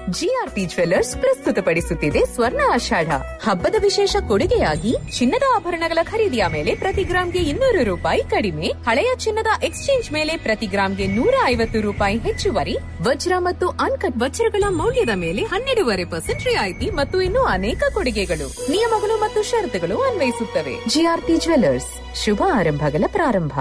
GRP jewellers ಪ್ರಸ್ತುತಪಡಿಸುತ್ತಿದೆ ಸ್ವರ್ಣ ಆಷಾಢ ಹಬ್ಬದ ವಿಶೇಷ ಕೊಡುಗೆಯಾಗಿ ಚಿನ್ನದ ಆಭರಣಗಳ ಖರೀದಿಯ ಮೇಲೆ ಪ್ರತಿ ಗ್ರಾಂಗೆ ಇನ್ನೂರು ರೂಪಾಯಿ ಕಡಿಮೆ ಹಳೆಯ ಚಿನ್ನದ ಎಕ್ಸ್ಚೇಂಜ್ ಮೇಲೆ ಪ್ರತಿ ಗ್ರಾಂಗೆ ನೂರ ಐವತ್ತು ರೂಪಾಯಿ ಹೆಚ್ಚುವರಿ ವಜ್ರ ಮತ್ತು ಅನ್ಕಟ್ ವಜ್ರಗಳ ಮೌಲ್ಯದ ಮೇಲೆ ಹನ್ನೆರಡೂವರೆ ಪರ್ಸೆಂಟ್ ರಿಯಾಯಿತಿ ಮತ್ತು ಇನ್ನೂ ಅನೇಕ ಕೊಡುಗೆಗಳು ನಿಯಮಗಳು ಮತ್ತು ಷರತ್ತುಗಳು ಅನ್ವಯಿಸುತ್ತವೆ ಜಿಆರ್ಪಿ ಜ್ವೆಲ್ಲರ್ಸ್ ಶುಭ ಆರಂಭಗಳ ಪ್ರಾರಂಭ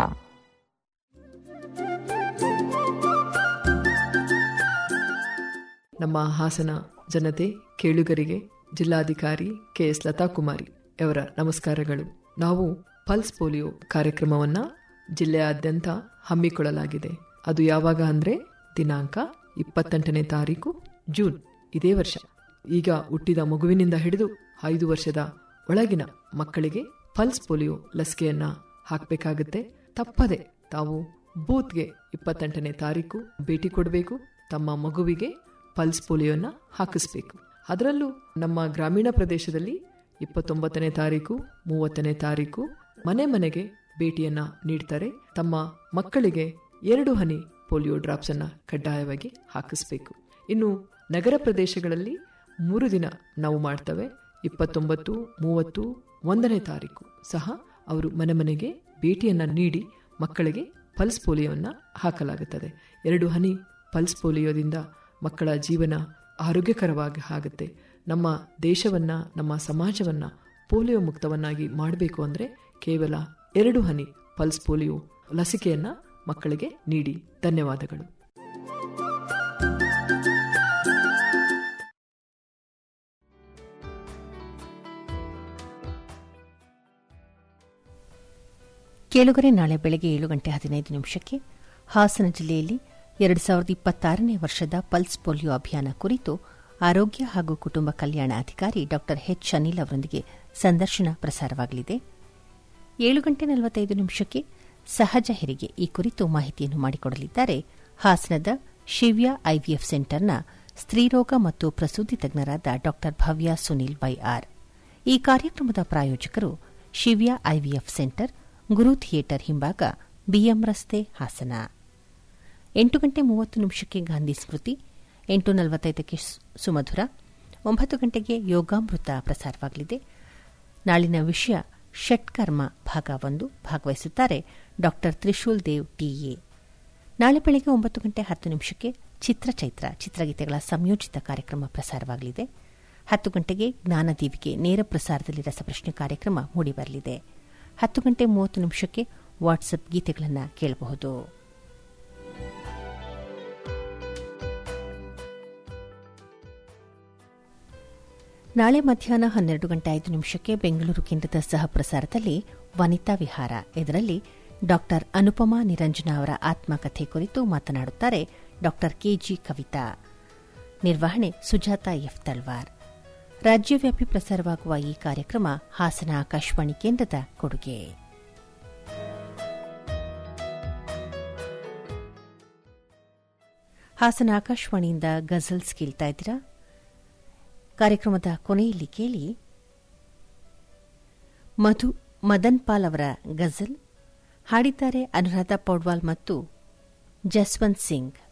ನಮ್ಮ ಹಾಸನ ಜನತೆ ಕೇಳುಗರಿಗೆ ಜಿಲ್ಲಾಧಿಕಾರಿ ಕೆಎಸ್ ಲತಾ ಕುಮಾರಿ ಅವರ ನಮಸ್ಕಾರಗಳು ನಾವು ಪಲ್ಸ್ ಪೋಲಿಯೋ ಕಾರ್ಯಕ್ರಮವನ್ನ ಜಿಲ್ಲೆಯಾದ್ಯಂತ ಹಮ್ಮಿಕೊಳ್ಳಲಾಗಿದೆ ಅದು ಯಾವಾಗ ಅಂದ್ರೆ ದಿನಾಂಕ ಇಪ್ಪತ್ತೆಂಟನೇ ತಾರೀಕು ಜೂನ್ ಇದೇ ವರ್ಷ ಈಗ ಹುಟ್ಟಿದ ಮಗುವಿನಿಂದ ಹಿಡಿದು ಐದು ವರ್ಷದ ಒಳಗಿನ ಮಕ್ಕಳಿಗೆ ಪಲ್ಸ್ ಪೋಲಿಯೋ ಲಸಿಕೆಯನ್ನ ಹಾಕಬೇಕಾಗುತ್ತೆ ತಪ್ಪದೆ ತಾವು ಬೂತ್ಗೆ ಇಪ್ಪತ್ತೆಂಟನೇ ತಾರೀಕು ಭೇಟಿ ಕೊಡಬೇಕು ತಮ್ಮ ಮಗುವಿಗೆ ಪಲ್ಸ್ ಪೋಲಿಯೋನ ಹಾಕಿಸ್ಬೇಕು ಅದರಲ್ಲೂ ನಮ್ಮ ಗ್ರಾಮೀಣ ಪ್ರದೇಶದಲ್ಲಿ ಇಪ್ಪತ್ತೊಂಬತ್ತನೇ ತಾರೀಕು ಮೂವತ್ತನೇ ತಾರೀಕು ಮನೆ ಮನೆಗೆ ಭೇಟಿಯನ್ನ ನೀಡ್ತಾರೆ ತಮ್ಮ ಮಕ್ಕಳಿಗೆ ಎರಡು ಹನಿ ಪೋಲಿಯೋ ಡ್ರಾಪ್ಸ್ ಅನ್ನ ಕಡ್ಡಾಯವಾಗಿ ಹಾಕಿಸ್ಬೇಕು ಇನ್ನು ನಗರ ಪ್ರದೇಶಗಳಲ್ಲಿ ಮೂರು ದಿನ ನಾವು ಮಾಡ್ತೇವೆ ಇಪ್ಪತ್ತೊಂಬತ್ತು ಮೂವತ್ತು ಒಂದನೇ ತಾರೀಕು ಸಹ ಅವರು ಮನೆ ಮನೆಗೆ ಭೇಟಿಯನ್ನ ನೀಡಿ ಮಕ್ಕಳಿಗೆ ಪಲ್ಸ್ ಪೋಲಿಯೋವನ್ನ ಹಾಕಲಾಗುತ್ತದೆ ಎರಡು ಹನಿ ಪಲ್ಸ್ ಪೋಲಿಯೋದಿಂದ ಮಕ್ಕಳ ಜೀವನ ಆರೋಗ್ಯಕರವಾಗಿ ಆಗುತ್ತೆ ನಮ್ಮ ದೇಶವನ್ನ ನಮ್ಮ ಸಮಾಜವನ್ನ ಪೋಲಿಯೋ ಮುಕ್ತವನ್ನಾಗಿ ಮಾಡಬೇಕು ಅಂದ್ರೆ ಕೇವಲ ಎರಡು ಹನಿ ಪಲ್ಸ್ ಪೋಲಿಯೋ ಲಸಿಕೆಯನ್ನ ಮಕ್ಕಳಿಗೆ ನೀಡಿ ಧನ್ಯವಾದಗಳು ಕೇಳುಗರೆ ನಾಳೆ ಬೆಳಗ್ಗೆ ಏಳು ಗಂಟೆ ಹದಿನೈದು ನಿಮಿಷಕ್ಕೆ ಹಾಸನ ಜಿಲ್ಲೆಯಲ್ಲಿ ಎರಡು ಸಾವಿರದ ಇಪ್ಪತ್ತಾರನೇ ವರ್ಷದ ಪಲ್ಸ್ ಪೋಲಿಯೋ ಅಭಿಯಾನ ಕುರಿತು ಆರೋಗ್ಯ ಹಾಗೂ ಕುಟುಂಬ ಕಲ್ಯಾಣ ಅಧಿಕಾರಿ ಡಾ ಎಚ್ ಅನಿಲ್ ಅವರೊಂದಿಗೆ ಸಂದರ್ಶನ ಪ್ರಸಾರವಾಗಲಿದೆ ಏಳು ಗಂಟೆ ನಲವತ್ತೈದು ನಿಮಿಷಕ್ಕೆ ಸಹಜ ಹೆರಿಗೆ ಈ ಕುರಿತು ಮಾಹಿತಿಯನ್ನು ಮಾಡಿಕೊಡಲಿದ್ದಾರೆ ಹಾಸನದ ಶಿವ್ಯ ಐವಿಎಫ್ ಸೆಂಟರ್ನ ಸ್ತ್ರೀರೋಗ ಮತ್ತು ಪ್ರಸೂತಿ ತಜ್ಞರಾದ ಡಾ ಭವ್ಯ ಸುನಿಲ್ ವೈಆರ್ ಈ ಕಾರ್ಯಕ್ರಮದ ಪ್ರಾಯೋಜಕರು Shivya IVF centre Guru theatre ಹಿಂಭಾಗ ಬಿಎಂ ರಸ್ತೆ ಹಾಸನ ಎಂಟು ಗಂಟೆ ಮೂವತ್ತು ನಿಮಿಷಕ್ಕೆ ಗಾಂಧಿ ಸ್ಮೃತಿ ಎಂಟು ನಲವತ್ತೈದಕ್ಕೆ ಸುಮಧುರ ಒಂಬತ್ತು ಗಂಟೆಗೆ ಯೋಗಾಮೃತ ಪ್ರಸಾರವಾಗಲಿದೆ ನಾಳಿನ ವಿಷಯ ಷಟ್ಕರ್ಮ ಭಾಗ ಒಂದು ಭಾಗವಹಿಸುತ್ತಾರೆ ಡಾ ತ್ರಿಶೂಲ್ ದೇವ್ ಟಿಎ ನಾಳೆ ಬೆಳಗ್ಗೆ ಒಂಬತ್ತು ಗಂಟೆ ಹತ್ತು ನಿಮಿಷಕ್ಕೆ ಚಿತ್ರಚೈತ್ರ ಚಿತ್ರಗೀತೆಗಳ ಸಂಯೋಜಿತ ಕಾರ್ಯಕ್ರಮ ಪ್ರಸಾರವಾಗಲಿದೆ ಹತ್ತು ಗಂಟೆಗೆ ಜ್ಞಾನದೀವಿಗೆ ನೇರ ಪ್ರಸಾರದಲ್ಲಿ ರಸಪ್ರಶ್ನೆ ಕಾರ್ಯಕ್ರಮ ಮೂಡಿಬರಲಿದೆ ಹತ್ತು ಗಂಟೆ ಮೂವತ್ತು ನಿಮಿಷಕ್ಕೆ ವಾಟ್ಸಪ್ ಗೀತೆಗಳನ್ನು ಕೇಳಬಹುದು ನಾಳೆ ಮಧ್ಯಾಹ್ನ ಹನ್ನೆರಡು ಗಂಟೆ ಐದು ನಿಮಿಷಕ್ಕೆ ಬೆಂಗಳೂರು ಕೇಂದ್ರದ ಸಹ ಪ್ರಸಾರದಲ್ಲಿ ವನಿತಾ ವಿಹಾರ ಇದರಲ್ಲಿ ಡಾ ಅನುಪಮಾ ನಿರಂಜನ ಅವರ ಆತ್ಮಕಥೆ ಕುರಿತು ಮಾತನಾಡುತ್ತಾರೆ ಡಾ ಕೆಜಿ ಕವಿತಾ ನಿರ್ವಹಣೆ ಸುಜಾತ ಎಫ್ ತಲ್ವಾರ್ ರಾಜ್ಯವ್ಯಾಪಿ ಪ್ರಸಾರವಾಗುವ ಈ ಕಾರ್ಯಕ್ರಮ ಹಾಸನ ಆಕಾಶವಾಣಿ ಕೇಂದ್ರದ ಕೊಡುಗೆ ಹಾಸನ ಆಕಾಶವಾಣಿಯಿಂದ ಗಜಲ್ಸ್ ಕೇಳ್ತಾ ಇದ್ದೀರಾ ಕಾರ್ಯಕ್ರಮದ ಕೊನೆಯಲ್ಲಿ ಕೇಳಿ ಮಧು ಮದನ್ ಪಾಲ್ ಅವರ ಗಜಲ್ ಹಾಡಿದ್ದಾರೆ ಅನುರಾಧ ಪೌಡ್ವಾಲ್ ಮತ್ತು ಜಸ್ವಂತ್ ಸಿಂಗ್